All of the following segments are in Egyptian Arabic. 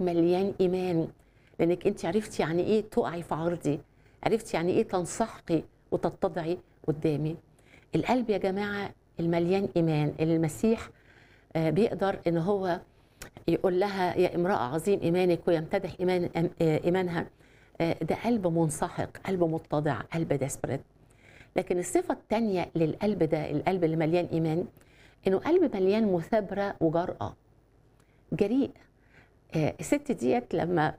مليان ايمان لانك انت عرفتي يعني ايه تقعي في عرضي عرفتي يعني ايه تنسحقي وتتضعي قدامي القلب يا جماعه المليان ايمان اللي المسيح آه، بيقدر ان هو يقول لها يا امراه عظيم ايمانك ويمتدح ايمان أم- آه، ايمانها آه، ده قلب منسحق قلب متضع قلب ديسبريت لكن الصفه الثانيه للقلب ده القلب اللي مليان ايمان انه قلب مليان مثابره وجرأه جريء آه، الست ديت لما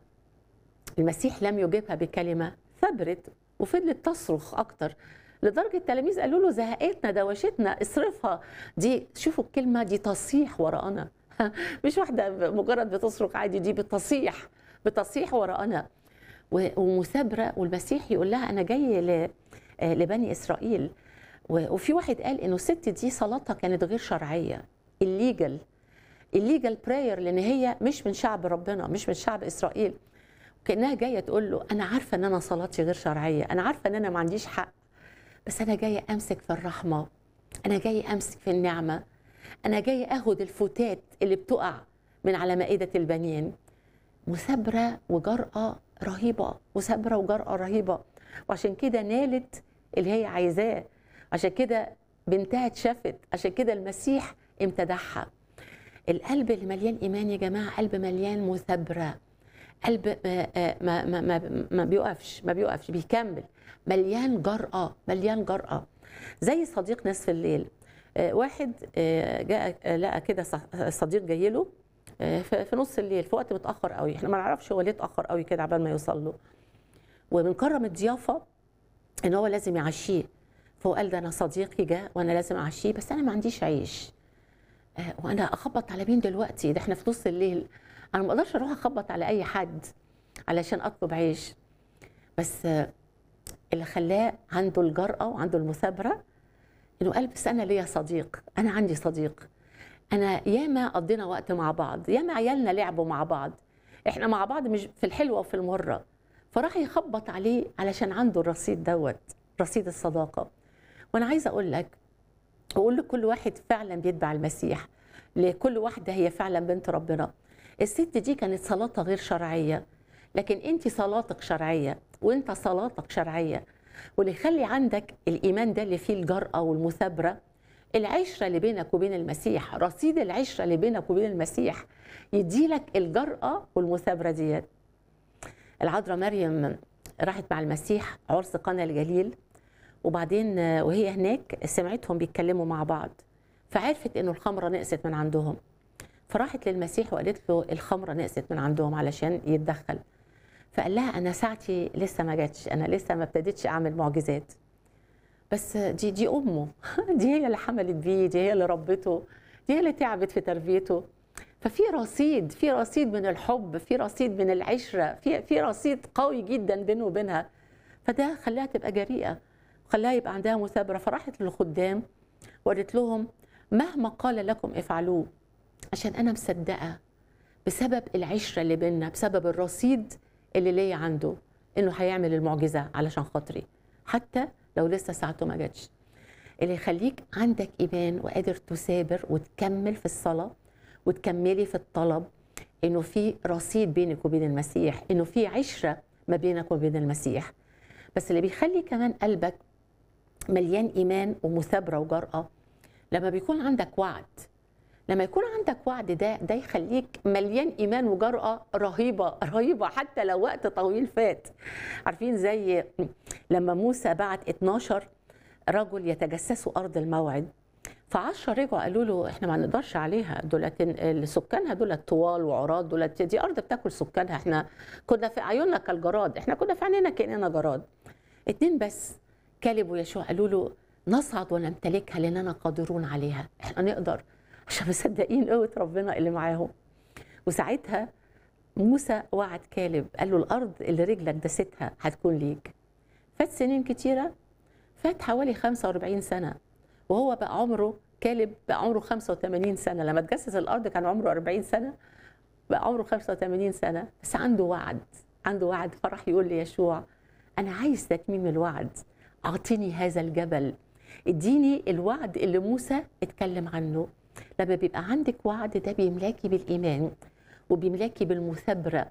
المسيح لم يجيبها بكلمه ثبرت وفضلت تصرخ اكتر لدرجه التلاميذ قالوا له زهقتنا دوشتنا اصرفها دي شوفوا الكلمه دي تصيح وراءنا مش واحده مجرد بتصرخ عادي دي بتصيح بتصيح وراءنا و- ومثابره والمسيح يقول لها انا جاي ل- آه، لبني اسرائيل و- وفي واحد قال انه الست دي صلاتها كانت غير شرعيه الليجل الليجل براير لان هي مش من شعب ربنا مش من شعب اسرائيل كانها جايه تقول له انا عارفه ان انا صلاتي غير شرعيه انا عارفه ان انا ما عنديش حق بس انا جايه امسك في الرحمه انا جايه امسك في النعمه انا جايه اخد الفتات اللي بتقع من على مائده البنين مثابره وجرأه رهيبه مثابره وجرأه رهيبه وعشان كده نالت اللي هي عايزاه عشان كده بنتها اتشافت عشان كده المسيح امتدحها القلب اللي مليان ايمان يا جماعه قلب مليان مثابره قلب ما ما ما ما, ما بيوقفش ما بيوقفش بيكمل مليان جرأة مليان جرأة زي صديق نصف الليل آه، واحد آه، جاء آه، لقى كده صح- صديق جاي له آه، في في نص الليل في وقت متأخر قوي احنا ما نعرفش هو ليه اتأخر قوي كده عبال ما يوصل له ومن كرم الضيافة ان هو لازم يعشيه فهو قال ده انا صديقي جاء وانا لازم اعشيه بس انا ما عنديش عيش آه، وانا اخبط على مين دلوقتي ده احنا في نص الليل انا ما اقدرش اروح اخبط على اي حد علشان اطلب عيش بس آه، اللي خلاه عنده الجرأة وعنده المثابرة انه قال بس انا ليا صديق انا عندي صديق انا ياما قضينا وقت مع بعض ياما عيالنا لعبوا مع بعض احنا مع بعض مش في الحلوة وفي المرة فراح يخبط عليه علشان عنده الرصيد دوت رصيد الصداقة وانا عايزة اقول لك واقول لكل واحد فعلا بيتبع المسيح لكل واحدة هي فعلا بنت ربنا الست دي كانت صلاتها غير شرعية لكن انت صلاتك شرعية وانت صلاتك شرعية واللي يخلي عندك الإيمان ده اللي فيه الجرأة والمثابرة العشرة اللي بينك وبين المسيح رصيد العشرة اللي بينك وبين المسيح يديلك الجرأة والمثابرة ديت العذراء مريم راحت مع المسيح عرس قنا الجليل وبعدين آه، وهي هناك سمعتهم بيتكلموا مع بعض فعرفت انه الخمره نقصت من عندهم فراحت للمسيح وقالت له الخمره نقصت من عندهم علشان يتدخل فقال لها انا ساعتي لسه ما جاتش انا لسه ما ابتديتش اعمل معجزات بس دي دي امه دي هي اللي حملت بيه دي هي اللي ربته دي هي اللي تعبت في تربيته ففي رصيد في رصيد من الحب في رصيد من العشره في في رصيد قوي جدا بينه وبينها فده خلاها تبقى جريئه خلاها يبقى عندها مثابره فراحت للخدام وقالت لهم مهما قال لكم افعلوه عشان انا مصدقه بسبب العشره اللي بينا بسبب الرصيد اللي ليا عنده انه هيعمل المعجزه علشان خاطري حتى لو لسه ساعته ما جاتش اللي يخليك عندك ايمان وقادر تثابر وتكمل في الصلاه وتكملي في الطلب انه في رصيد بينك وبين المسيح انه في عشره ما بينك وبين المسيح بس اللي بيخلي كمان قلبك مليان ايمان ومثابره وجرأه لما بيكون عندك وعد لما يكون عندك وعد ده ده يخليك مليان ايمان وجرأه رهيبه رهيبه حتى لو وقت طويل فات عارفين زي لما موسى بعت 12 رجل يتجسسوا ارض الموعد فعشرة رجعوا قالوا له احنا ما نقدرش عليها دولت سكانها دول طوال وعراض دولت دي ارض بتاكل سكانها احنا كنا في عيوننا كالجراد احنا كنا في عينينا كاننا جراد اتنين بس كالب ويشوع قالوا له نصعد ونمتلكها لاننا قادرون عليها احنا نقدر عشان مصدقين قوه ربنا اللي معاهم وساعتها موسى وعد كالب قال له الارض اللي رجلك دستها هتكون ليك فات سنين كتيره فات حوالي 45 سنه وهو بقى عمره كالب بقى عمره 85 سنه لما تجسس الارض كان عمره 40 سنه بقى عمره 85 سنه بس عنده وعد عنده وعد فراح يقول ليشوع انا عايز تتميم الوعد اعطيني هذا الجبل اديني الوعد اللي موسى اتكلم عنه لما بيبقى عندك وعد ده بيملاكي بالايمان وبيملاكي بالمثابره